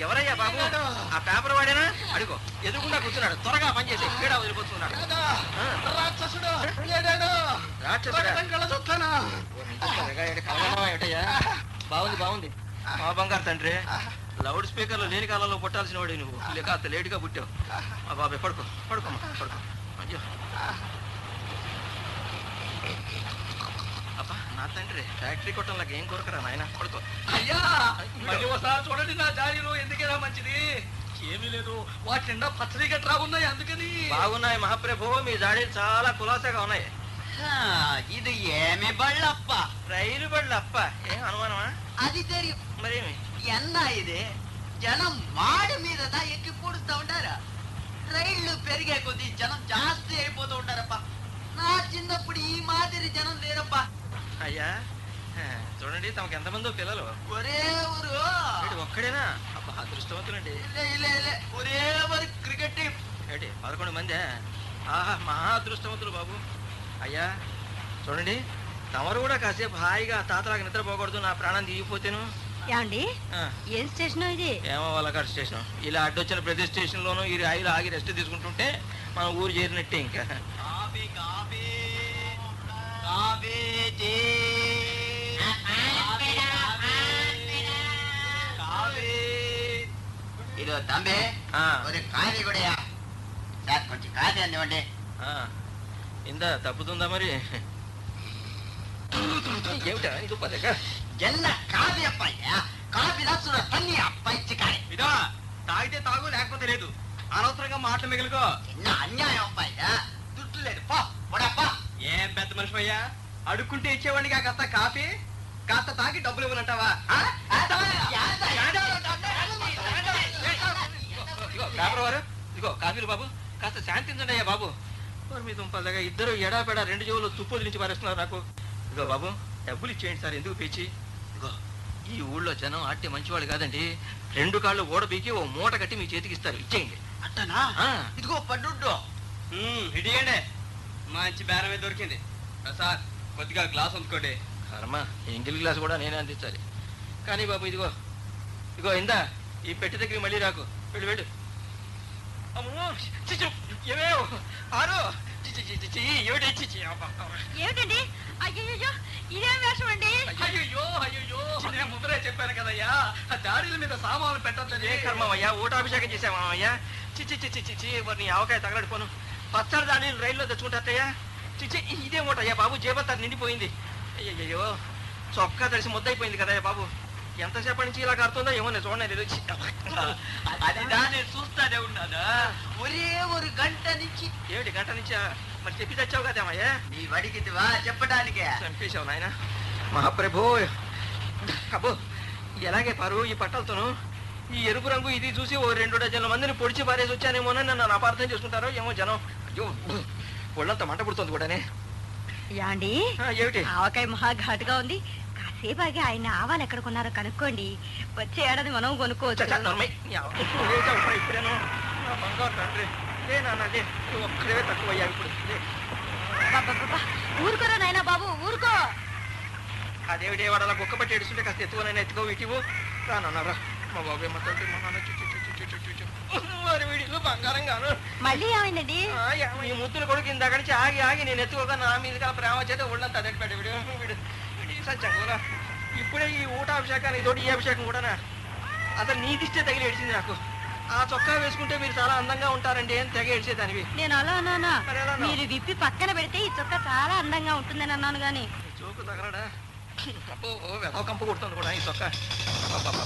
ఎవరయ్యా బాబు ఆ పేపర్ వాడేనా అడుగు ఎదురుకుండా కూర్చున్నాడు త్వరగా పని చేసి పీడ వదిలిపోతున్నాడు ఆ. రాక్షసుడు ఏడాడు రాక్షసుడా? కళ్ళ చూస్తానా త్వరగా ఈడ కలవడమా ఏమిటయ్యా? బాగుంది బాగుంది మా బంగారు తండ్రి లౌడ్ స్పీకర్లో లేని కాలంలో పుట్టాల్సిన వాడే నువ్వు లేక అంత లేటుగా పుట్టావు మా బాబాయ్ పడుకో పడుకోమ్మా పడుకో అయ్యో అబ్బా నా తండ్రి ఫ్యాక్టరీ కొట్టంలాగా ఏం కొరకరా నాయన పడుకో అయ్యా మళ్ళీ ఒకసారి చూడండి నా జాడీలో ఎందుకైనా మంచిది ఏమీ లేదు వాటి నిండా పచ్చడి గట్రా ఉన్నాయి అందుకని బాగున్నాయి మహాప్రభు మీ జాడీలు చాలా కులాసాగా ఉన్నాయి ఇది ఏమి బళ్ళప్ప రైలు బళ్ళు అప్ప ఏం అనుమానమా అది తెలియ మరేమి ఎన్న ఇది జనం మాడి మీద ఎక్కి పూడుస్తూ ఉంటారా రైళ్లు పెరిగే కొద్దీ జనం జాస్తి అయిపోతూ ఉంటారప్ప నా చిన్నప్పుడు ఈ మాదిరి జనం లేరప్ప అయ్యా ఆ, చూడండి తమకు ఎంతమందో పిల్లలు ఒరే ఊరు వీడు ఒక్కడేనా అబ్బా అదృష్టవంతులండి ఇల్లే ఇల్లే ఇల్లే ఒరే మరి క్రికెట్ టీం ఏంటి పదకొండు మందే ఆహా మహా అదృష్టవంతులు బాబు అయ్యా చూడండి తమరు కూడా కాసేపు హాయిగా తాతలాగా నిద్రపోకూడదు నా ప్రాణం దిగిపోతేను ఏమండి ఆ, ఏం స్టేషన్ ఇది ఏమో వాళ్ళకాడ స్టేషన్ ఇలా అడ్డొచ్చిన ప్రతి స్టేషన్లోనూ ఈ రైలు ఆగి రెస్ట్ తీసుకుంటుంటే మన ఊరు చేరినట్టే ఇంకా coffee coffee coffee tea coffee ఇదో తంబి ఆ, ఒరే కాఫీ కూడా సార్ కొంచెం కాఫీ అందివ్వండి ఆ, ఇందా తప్పుతుందా మరి ఏమిటా ఇది పదక ఎన్న కాఫీ అప్పయ్యా కాఫీ దచ్చున తన్ని అప్ప ఇచ్చి కానీ ఇదో తాగితే తాగు లేకపోతే లేదు అనవసరంగా మాటలు మిగులుకో ఎన్న అన్యాయం అప్పయ్యా దుట్టు లేదు పో పొడప్పా ఏం పెద్ద మనిషి అయ్యా అడుక్కుంటే ఇచ్చేవాడికి కాస్త కాఫీ కాస్త తాగి డబ్బులు ఇవ్వనంటావా ఇగో పేపర్ వారు ఇగో కాఫీలు బాబు కాస్త శాంతించండి అయ్యా బాబు మరి మీ దుంపలుగా ఇద్దరు ఎడాపెడా రెండు చెవులు తుప్పు నుంచి పారేస్తున్నారు నాకు ఇగో బాబు డబ్బులు ఇచ్చేయండి సార్ ఎందుకు పిచ్చి ఇగో ఈ ఊళ్ళో జనం ఆటే మంచివాళ్ళు కాదండి రెండు కాళ్ళు ఓడ పీకి ఓ మూట కట్టి మీ చేతికి ఇస్తారు ఇచ్చేయండి అట్టనా ఆ, ఇదిగో పడ్డుడ్డు ఇడియండి మంచి బేరమే దొరికింది సార్ కొద్దిగా గ్లాస్ అందుకోండి కర్మ ఎంగిల్ గ్లాస్ కూడా నేనే అందించాలి కానీ బాబు ఇదిగో ఇదిగో ఇందా ఈ పెట్టి దగ్గరికి మళ్ళీ రాకు వెళ్ళు వెళ్ళు అమ్మో చిచ్చు ఏమేవ్ ఆరు చిచి చిచి చి ఏమిటి చిచి అబ్బా, అబ్బా. ఏమిటండి అయ్యో ఇదేం వేషం అండి అయ్యో అయ్యో నేను ముందరే చెప్పాను కదయ్యా ఆ దాడిల మీద సామాన్లు ఏ పెట్టద్దని కర్మమయ్యా ఊటాభిషేకం చేసామయ్యా చిచి చిచి చిచి మరి నీ ఆవకాయ తగలడిపోను పచ్చడి దాని రైల్లో తెచ్చుకుంటారయ్యా చిచి ఇదే మూటయ్యా బాబు జేబంతా నిండిపోయింది అయ్యయ్యో చొక్కా తడిసి ముద్దయిపోయింది కదయ్యా బాబు ఎంతసేపటి నుంచి ఇలా కడుతుందో ఏమో నేను చూడలేదు చి, అబ్బా. అది దాన్ని చూస్తానే ఉన్నానా ఒరే ఒక గంట నుంచి ఏమిటి గంట నుంచా మరి చెప్పి తెచ్చావు కదేమయ్యా నీ వడికితివా చెప్పడానికే చంపేశావు నాయన మహాప్రభు అబ్బో ఎలాగే పారు ఈ పట్టలతోను ఈ ఎరుపు రంగు ఇది చూసి ఓ రెండు డజన్ల మందిని పొడిచి పారేసి వచ్చానేమోనని నన్ను అపార్థం చేసుకుంటారో ఏమో జనం అయ్యో ఒళ్ళంతా మంట పుడుతుంది కూడానే యాండి ఆ, ఏమిటి ఆవకాయ మహా ఘాటుగా ఉంది కాసేపు ఆగి ఆయన ఆవాలు ఎక్కడ కొన్నారో కనుక్కోండి వచ్చే ఏడాది మనం చచ్చా, కొనుక్కోవచ్చు నోర్మై. నీ అవ్వ. లేచావు ఇప్పుడు ఇప్పుడేను నా బంగారు తండ్రి లే నాన్న లే నువ్వు ఒక్కడే తక్కువ అయ్యావు ఇప్పుడు లే. అబ్బబ్బబ్బా, ఊరుకోరా నాయనా బాబు ఊరుకో అదేమిటి వాడు అలా బొక్క పట్టి ఏడుస్తుంటే కాస్త ఎత్తుకోనైనా ఎత్తుకో ఇటీవు రా నాన్న రా మా బాబు ఏమంటే మా నాన్న చు, చు, చు, చు, చు, చు, చు. వారి వీడిలో బంగారం గాను మళ్ళీ ఏమైందండి ఆ, ఏమో ఈ ముద్దుల కొడుకు ఇందాక నుంచి ఆగి ఆగి నేను ఎత్తుకోక నా మీదుగా ప్రేమ చేత ఒళ్ళంతా అదటి పెట్ట వీడు వీడు వీడి సత్యం కూడా ఇప్పుడే ఈ ఊట అభిషేకానికి తోటి ఈ అభిషేకం కూడానా అసలు నీ దిష్టే తగిలి ఏడిచింది నాకు ఆ చొక్కా వేసుకుంటే మీరు చాలా అందంగా ఉంటారండి అని తెగ ఏడిచేదానివి నేను అలా అన్నానా మరి ఎలా అన్నావు? మీరు విప్పి పక్కన పెడితే ఈ చొక్క చాలా అందంగా ఉంటుందని అన్నాను గాని చోకు తగలడా అబ్బో వెధవ కంప కొడుతుంది కూడా ఈ చొక్కా అబ్బబ్బబ్బ.